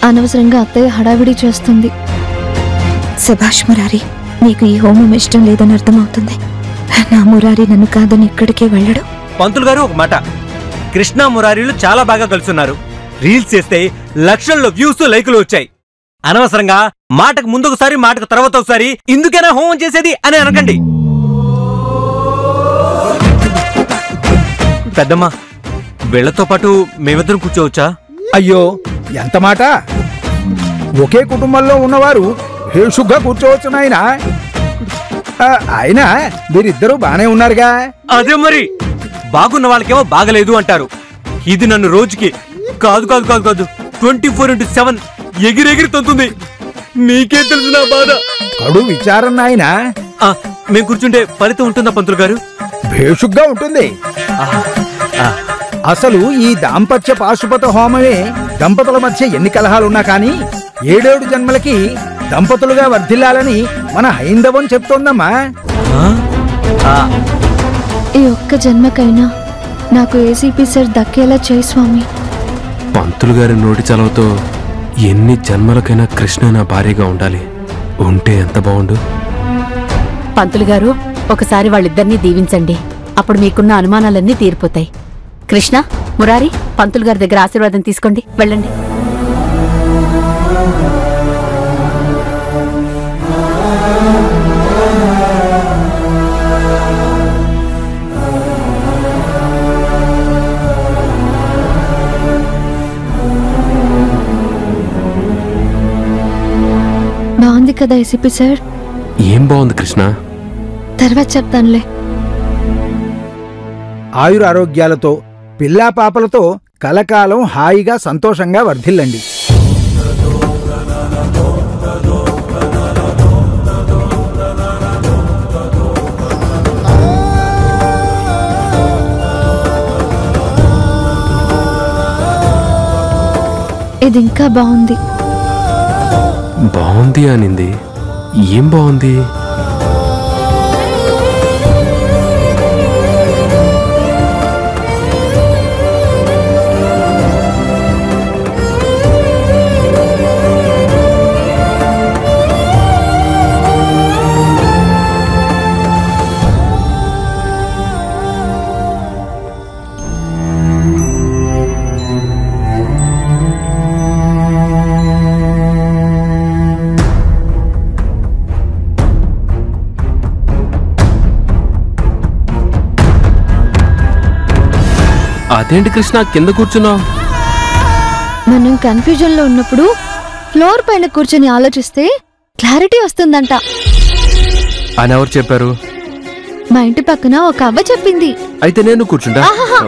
అనవసరంగా అత్తయ్య హడావిడి చేస్తుంది సుభాష్ మురారి నీకు ఈ హోమం ఇష్టం లేదని అర్థమవుతుంది నా మురారి నన్ను కాదని ఎక్కడికి వెళ్ళడు పంతులు గారు ఒక మాట కృష్ణ మురారీలు చాలా బాగా కలుసున్నారు రీల్స్ చేస్తే లక్షల్లో వ్యూస్ లైకులు వచ్చాయి అనవసరంగా మాటకు ముందొకసారి మాటకు తర్వాత ఒకసారి ఇందుకేనా హోమం చేసేది అని అనకండి పెద్దమ్మ వీళ్లతో పాటు మేమిద్దరం కూర్చోవచ్చా అయ్యో ఎంత మాట ఒకే కుటుంబంలో ఉన్నవారు హేషుగ్గా కూర్చోవచ్చు నాయనా ఆ, అయినా మీరిద్దరూ బానే ఉన్నారుగా అదే మరి బాగున్న వాళ్ళకేమో బాగలేదు అంటారు ఇది నన్ను రోజుకి కాదు కాదు కాదు కాదు ట్వంటీ ఫోర్ ఇంటూ సెవెన్ ఎగిరెగిరి తంతుంది నీకే తెలుసు నా బాధ కడు విచారం నాయనా ఆ, మేము కూర్చుంటే ఫలితం ఉంటుందా పంతులు గారు భేషుగ్గా ఉంటుంది అసలు ఈ దాంపత్య పాశుపత హోమమే దంపతుల మధ్య ఎన్ని కలహాలున్నా కానీ ఏడేడు జన్మలకి దంపతులుగా వర్ధిల్లాలని మన హైందవం చెప్తోందమ్మా ఆ? ఆ, ఈ ఒక్క జన్మకైనా నాకు ఏసీపీ సార్ దక్కేలా చేయి స్వామి పంతులు గారి నోటి చలవతో ఎన్ని జన్మలకైనా కృష్ణ నా భార్యగా ఉండాలి ఉంటే ఎంత బాగుండు పంతులు గారు ఒకసారి వాళ్ళిద్దరినీ దీవించండి అప్పుడు మీకున్న అనుమానాలన్నీ తీరిపోతాయి కృష్ణ మురారి పంతులు గారి దగ్గర ఆశీర్వాదం తీసుకోండి వెళ్ళండి బాగుంది కదా ఏసీపీ సార్ ఏం బాగుంది కృష్ణ తర్వాత చెప్తానులే ఆయురారోగ్యాలతో పిల్లా పాపలతో కలకాలం హాయిగా సంతోషంగా వర్ధిల్లండి ఇది ఇంకా బాగుంది బాగుంది అనింది ఏం బాగుంది అదేంటి కృష్ణ కింద కూర్చున్నావు మనం కన్ఫ్యూజన్ లో ఉన్నప్పుడు ఫ్లోర్ పైన కూర్చొని ఆలోచిస్తే క్లారిటీ వస్తుందంట అని ఎవరు చెప్పారు మా ఇంటి పక్కన ఒక అవ్వ చెప్పింది అయితే నేను కూర్చుంటా ఆహాహా.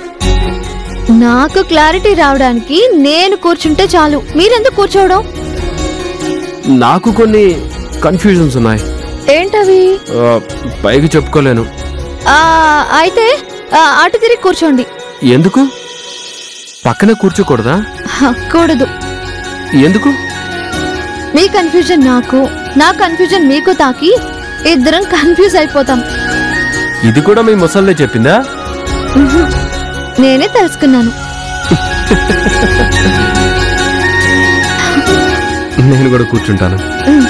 నాకు క్లారిటీ రావడానికి నేను కూర్చుంటే చాలు మీరెందుకు కూర్చోవడం నాకు కొన్ని కన్ఫ్యూజన్స్ ఉన్నాయి ఏంటవి ఆ, పైకి చెప్పుకోలేను ఆ, అయితే ఆ, అటు తిరిగి కూర్చోండి ఎందుకు పక్కనే కూర్చోకూడదా హ, కూడదు ఎందుకు మీ కన్ఫ్యూజన్ నాకు నా కన్ఫ్యూజన్ మీకు తాకి ఇద్దరం కన్ఫ్యూజ్ అయిపోతాం ఇది కూడా మీ ముసల్లే చెప్పిందా ఉహు. నేనే తెలుసుకున్నాను నేను కూడా కూర్చుంటాను ఉమ్.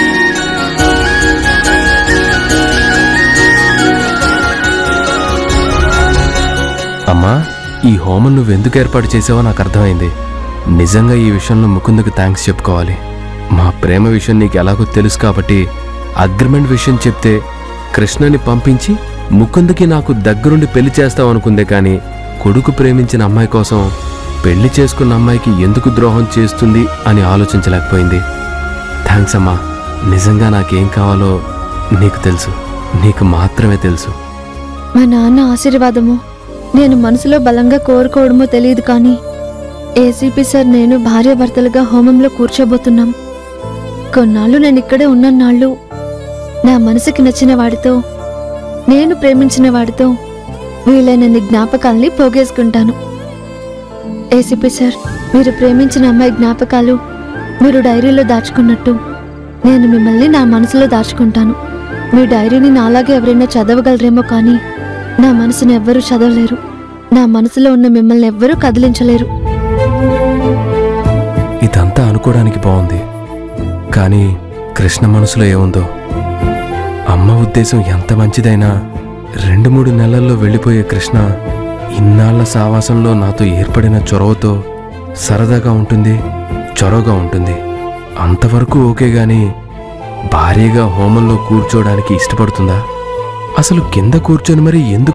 అమ్మా ఈ హోమం నువ్వెందుకు ఏర్పాటు చేసావో నాకు అర్థమైంది నిజంగా ఈ విషయంలో ముకుందకు థ్యాంక్స్ చెప్పుకోవాలి మా ప్రేమ విషయం నీకు ఎలాగో తెలుసు కాబట్టి అగ్రిమెంట్ విషయం చెప్తే కృష్ణని పంపించి ముకుందకి నాకు దగ్గరుండి పెళ్లి చేస్తావు అనుకుందే కానీ కొడుకు ప్రేమించిన అమ్మాయి కోసం పెళ్లి చేసుకున్న అమ్మాయికి ఎందుకు ద్రోహం చేస్తుంది అని ఆలోచించలేకపోయింది థ్యాంక్స్ అమ్మా నిజంగా నాకేం కావాలో నీకు తెలుసు నీకు మాత్రమే తెలుసు మా నాన్న ఆశీర్వాదము నేను మనసులో బలంగా కోరుకోవడమో తెలియదు కానీ ఏసీపీ సార్ నేను భార్యాభర్తలుగా హోమంలో కూర్చోబోతున్నాం కొన్నాళ్ళు నేను ఇక్కడే ఉన్నన్నాళ్ళు నా మనసుకి నచ్చిన వాడితో నేను ప్రేమించిన వాడితో వీలైనన్ని జ్ఞాపకాల్ని పోగేసుకుంటాను ఏసీపీ సార్ మీరు ప్రేమించిన అమ్మాయి జ్ఞాపకాలు మీరు డైరీలో దాచుకున్నట్టు నేను మిమ్మల్ని నా మనసులో దాచుకుంటాను మీ డైరీని నాలాగే ఎవరైనా చదవగలరేమో కానీ నా మనసుని ఎవ్వరూ చదవలేరు నా మనసులో ఉన్న మిమ్మల్ని ఎవ్వరూ కదిలించలేరు ఇదంతా అనుకోవడానికి బాగుంది కానీ కృష్ణ మనసులో ఏముందో అమ్మ ఉద్దేశం ఎంత మంచిదైనా రెండు మూడు నెలల్లో వెళ్ళిపోయే కృష్ణ ఇన్నాళ్ల సావాసంలో నాతో ఏర్పడిన చొరవతో సరదాగా ఉంటుంది చొరవగా ఉంటుంది అంతవరకు ఓకే గాని భారీగా హోమంలో కూర్చోవడానికి ఇష్టపడుతుందా అసలు కింద కూర్చొని మరి ఎందుకు